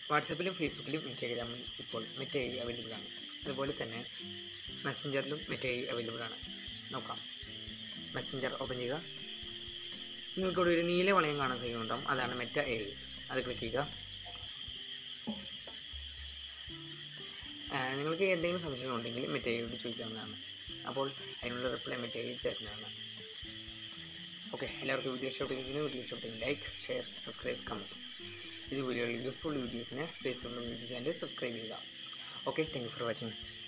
വാട്സപ്പിലും ഫേസ്ബുക്കിലും ഇൻസ്റ്റാഗ്രാമിലും ഇപ്പോൾ മെറ്റ ഐ അവൈലബിൾ ആണ് അതുപോലെ തന്നെ മെസ്സഞ്ചറിലും മെറ്റ ഐ അവൈലബിൾ ആണ് നോക്കാം മെസ്സഞ്ചർ ഓപ്പൺ ചെയ്യുക നിങ്ങൾക്കിവിടെ ഒരു നീല വളയം കാണാൻ സാധിക്കുന്നുണ്ടാവും അതാണ് മെറ്റ എ അത് ക്ലിക്ക് ചെയ്യുക ആ, നിങ്ങൾക്ക് എന്തെങ്കിലും സംശയം ഉണ്ടെങ്കിൽ മെറ്റയോട് ചോദിക്കാവുന്നതാണ് അപ്പോൾ അതിനുള്ള റിപ്ലൈ മെറ്റയിൽ തരുന്നതാണ് ഓക്കെ എല്ലാവർക്കും വീഡിയോ ഇഷ്ടപ്പെട്ടിരിക്കുന്നു വീഡിയോ ഇഷ്ടപ്പെട്ടെങ്കിൽ ലൈക്ക് ഷെയർ സബ്സ്ക്രൈബ് കമൻറ്റ് ഇതുപോലെയുള്ള യൂസ്ഫുൾ വീഡിയോസിന് ഫേസ്ബുക്ക് യൂട്യൂബ് ചാനൽ സബ്സ്ക്രൈബ് ചെയ്യുക okay thank you for watching